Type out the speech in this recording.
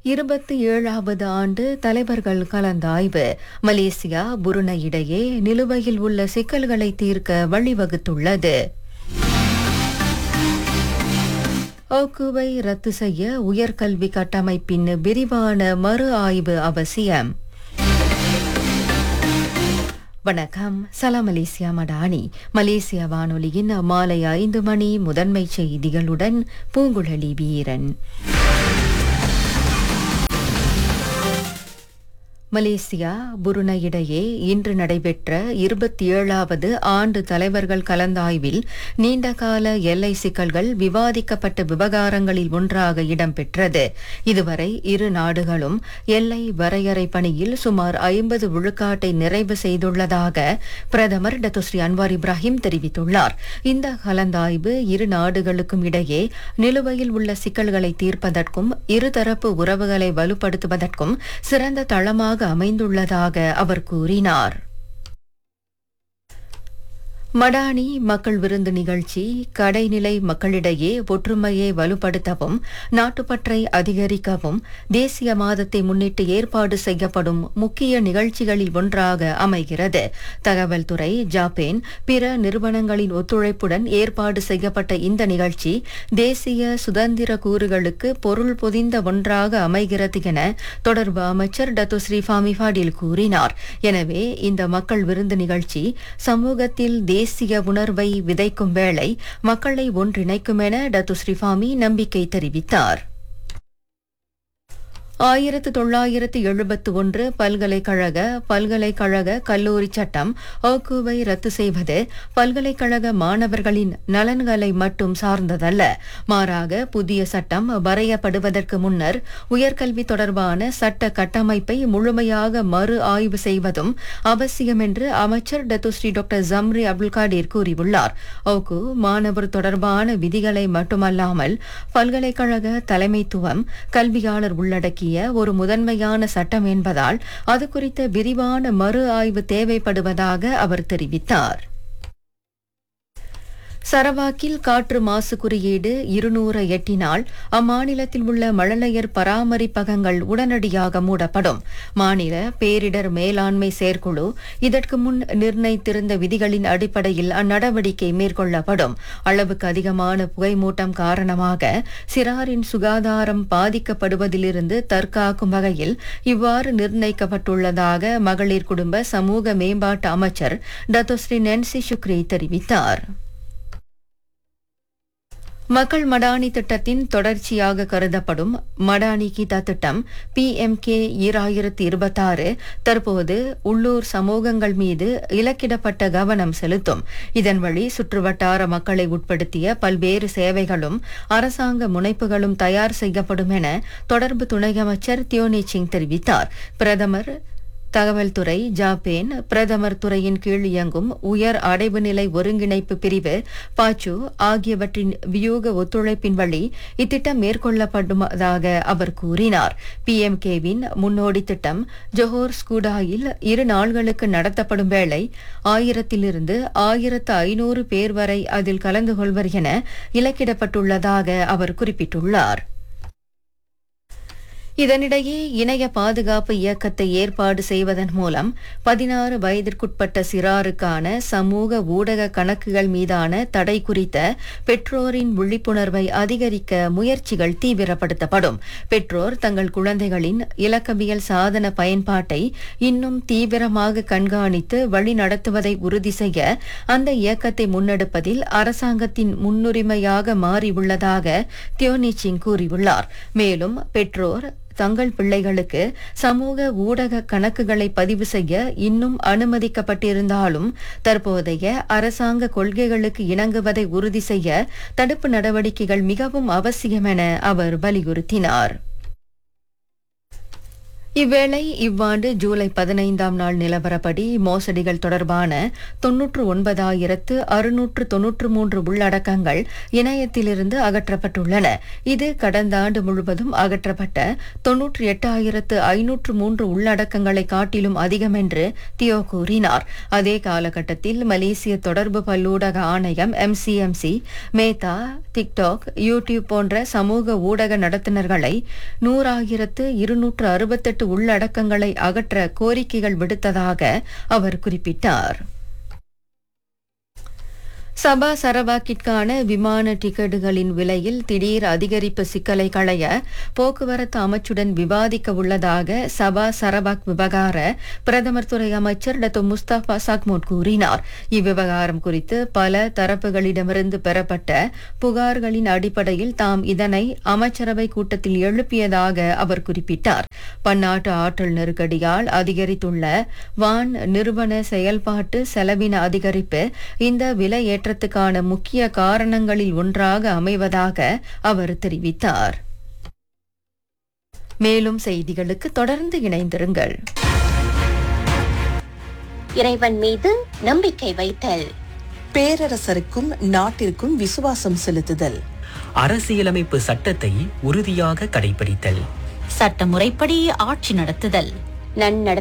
இருபத்தி ஏழாவது ஆண்டு தலைவர்கள் கலந்தாய்வு மலேசியா புருனை இடையே நிலுவையில் உள்ள சிக்கல்களை தீர்க்க வழிவகுத்துள்ளது ஓக்குவை ரத்து செய்ய உயர்கல்வி கட்டமைப்பின் விரிவான மறு ஆய்வு அவசியம் வணக்கம் சலாம் மலேசியா மடானி மலேசியா வானொலியின் மாலை ஐந்து மணி முதன்மை செய்திகளுடன் பூங்குழலி வீரன் மலேசியா புருனை இடையே இன்று நடைபெற்ற இருபத்தி ஏழாவது ஆண்டு தலைவர்கள் கலந்தாய்வில் நீண்டகால எல்லை சிக்கல்கள் விவாதிக்கப்பட்ட விவகாரங்களில் ஒன்றாக இடம்பெற்றது இதுவரை இரு நாடுகளும் எல்லை வரையறை பணியில் சுமார் ஐம்பது விழுக்காட்டை நிறைவு செய்துள்ளதாக பிரதமர் டத்துஸ்ரீ அன்வார் இப்ராஹிம் தெரிவித்துள்ளார் இந்த கலந்தாய்வு இரு நாடுகளுக்கும் இடையே நிலுவையில் உள்ள சிக்கல்களை தீர்ப்பதற்கும் இருதரப்பு உறவுகளை வலுப்படுத்துவதற்கும் சிறந்த தளமாக அமைந்துள்ளதாக அவர் கூறினார் மடானி மக்கள் விருந்து நிகழ்ச்சி கடைநிலை மக்களிடையே ஒற்றுமையை வலுப்படுத்தவும் நாட்டுப்பற்றை அதிகரிக்கவும் தேசிய மாதத்தை முன்னிட்டு ஏற்பாடு செய்யப்படும் முக்கிய நிகழ்ச்சிகளில் ஒன்றாக அமைகிறது தகவல் துறை ஜாப்பேன் பிற நிறுவனங்களின் ஒத்துழைப்புடன் ஏற்பாடு செய்யப்பட்ட இந்த நிகழ்ச்சி தேசிய சுதந்திர கூறுகளுக்கு பொருள் பொதிந்த ஒன்றாக அமைகிறது என தொடர்பு அமைச்சர் டத்துஸ்ரீ ஃபாமி ஃபாடில் கூறினார் எனவே இந்த மக்கள் விருந்து நிகழ்ச்சி சமூகத்தில் தேசிய உணர்வை விதைக்கும் வேளை மக்களை ஒன்றிணைக்கும் என டத்து ஸ்ரீஃபாமி நம்பிக்கை தெரிவித்தார் ஆயிரத்து தொள்ளாயிரத்து எழுபத்து ஒன்று பல்கலைக்கழக பல்கலைக்கழக கல்லூரி சட்டம் ஓக்குவை ரத்து செய்வது பல்கலைக்கழக மாணவர்களின் நலன்களை மட்டும் சார்ந்ததல்ல மாறாக புதிய சட்டம் வரையப்படுவதற்கு முன்னர் உயர்கல்வி தொடர்பான சட்ட கட்டமைப்பை முழுமையாக மறு ஆய்வு செய்வதும் அவசியம் என்று அமைச்சர் Datuk Seri doctor Zambry Abdul Kadir கூறியுள்ளார் ஓக்கு மாணவர் தொடர்பான விதிகளை மட்டுமல்லாமல் பல்கலைக்கழக தலைமைத்துவம் கல்வியாளர் உள்ளடக்கிய ஒரு முதன்மையான சட்டம் என்பதால் அது குறித்த விரிவான மறு ஆய்வு தேவைப்படுவதாக அவர் தெரிவித்தார் சரவாக்கில் காற்று மாசு குறியீடு இருநூறு எட்டினால் அம்மாநிலத்தில் உள்ள மழலையர் பராமரிப்பகங்கள் உடனடியாக மூடப்படும் மாநில பேரிடர் மேலாண்மை செயற்குழு இதற்கு முன் நிர்ணயித்திருந்த விதிகளின் அடிப்படையில் அந்நடவடிக்கை மேற்கொள்ளப்படும் அளவுக்கு அதிகமான புகைமூட்டம் காரணமாக சிறாரின் சுகாதாரம் பாதிக்கப்படுவதிலிருந்து தற்காக்கும் வகையில் இவ்வாறு நிர்ணயிக்கப்பட்டுள்ளதாக மகளிர் குடும்ப சமூக மேம்பாட்டு அமைச்சர் டத்தோஸ்ரீ நென்சி சுக்ரி தெரிவித்தார் மக்கள் மடானி திட்டத்தின் தொடர்ச்சியாக கருதப்படும் மடானி கீதா திட்டம் பி எம் கே ஈராயிரத்தி இருபத்தாறு தற்போது உள்ளூர் சமூகங்கள் மீது இலக்கிடப்பட்ட கவனம் செலுத்தும் இதன் வழி சுற்றுவட்டார மக்களை உட்படுத்திய பல்வேறு சேவைகளும் அரசாங்க முனைப்புகளும் தயார் செய்யப்படும் என தொடர்பு துணை அமைச்சர் தியோனி சிங் தெரிவித்தார் பிரதமர் தகவல் துறை ஜாப்பேன் பிரதமர் துறையின் கீழ் இயங்கும் உயர் அடைவு நிலை ஒருங்கிணைப்பு பிரிவு பாச்சு ஆகியவற்றின் வியூக ஒத்துழைப்பின் வழி இத்திட்டம் மேற்கொள்ளப்படுவதாக அவர் கூறினார் பிஎம்கேவின் முன்னோடி திட்டம் ஜொஹோர் ஸ்கூடாயில் இரு நாள்களுக்கு நடத்தப்படும் வேளை ஆயிரத்திலிருந்து ஆயிரத்து ஐநூறு பேர் வரை அதில் கலந்து கொள்வர் என இலக்கிடப்பட்டுள்ளதாக அவர் குறிப்பிட்டுள்ளார் இதனிடையே இணைய பாதுகாப்பு இயக்கத்தை ஏற்பாடு செய்வதன் மூலம் பதினாறு வயதிற்குட்பட்ட சிறாருக்கான சமூக ஊடக கணக்குகள் மீதான தடை குறித்த பெற்றோரின் விழிப்புணர்வை அதிகரிக்க முயற்சிகள் தீவிரப்படுத்தப்படும் பெற்றோர் தங்கள் குழந்தைகளின் இலக்கவியல் சாதன பயன்பாட்டை இன்னும் தீவிரமாக கண்காணித்து வழி நடத்துவதை உறுதி செய்ய அந்த இயக்கத்தை முன்னெடுப்பதில் அரசாங்கத்தின் முன்னுரிமையாக மாறியுள்ளதாக தியோனி சிங் கூறியுள்ளார் மேலும் பெற்றோர் தங்கள் பிள்ளைகளுக்கு சமூக ஊடக கணக்குகளை பதிவு செய்ய இன்னும் அனுமதிக்கப்பட்டிருந்தாலும் தற்போதைய அரசாங்க கொள்கைகளுக்கு இணங்குவதை உறுதி செய்ய தடுப்பு நடவடிக்கைகள் மிகவும் அவசியம் என அவர் வலியுறுத்தினார் இவ்வேளை இவ்வாண்டு ஜூலை பதினைந்தாம் நாள் நிலவரப்படி மோசடிகள் தொடர்பான தொன்னூற்று ஒன்பதாயிரத்து அறுநூற்று தொன்னூற்று மூன்று உள்ளடக்கங்கள் இணையத்திலிருந்து அகற்றப்பட்டுள்ளன இது கடந்த ஆண்டு முழுவதும் அகற்றப்பட்ட தொன்னூற்றி எட்டாயிரத்து ஐநூற்று மூன்று உள்ளடக்கங்களை காட்டிலும் அதிகம் என்று தியோ கூறினார் அதே காலகட்டத்தில் மலேசிய தொடர்பு பல்லூடக ஆணையம் எம்சிஎம்சி மேத்தா டிக்டாக் யூடியூப் போன்ற சமூக ஊடக நடத்துனர்களை நூறாயிரத்து இருநூற்று அறுபத்தெட்டு உள்ளடக்கங்களை அகற்ற கோரிக்கைகள் விடுத்ததாக அவர் குறிப்பிட்டார் சபா சரபாக்கிற்கான விமான டிக்கெட்டுகளின் விலையில் திடீர் அதிகரிப்பு சிக்கலை களைய போக்குவரத்து அமைச்சுடன் விவாதிக்க உள்ளதாக சபா சரபாக் விவகார பிரதமர் துறை அமைச்சர் டத்து முஸ்தபா சக்மோட் கூறினார் இவ்விவகாரம் குறித்து பல தரப்புகளிடமிருந்து பெறப்பட்ட புகார்களின் அடிப்படையில் தாம் இதனை அமைச்சரவை கூட்டத்தில் எழுப்பியதாக அவர் குறிப்பிட்டார் பன்னாட்டு ஆற்றல் நெருக்கடியால் அதிகரித்துள்ள வான் நிறுவன செயல்பாட்டு செலவின அதிகரிப்பு இந்த விலை ஏற்றத்துக்கான முக்கிய காரணங்களில் ஒன்றாக அமைவதாக அவர் தெரிவித்தார் மேலும் செய்திகளுக்கு தொடர்ந்து இணைந்திருங்கள் இறைவன் மீது நம்பிக்கை வைத்தல் பேரரசருக்கும் நாட்டிற்கும் விசுவாசம் செலுத்துதல் அரசியலமைப்பு சட்டத்தை உறுதியாக கடைபிடித்தல் சட்டமுறைப்படி ஆட்சி நடத்துதல் நன்னடத்தை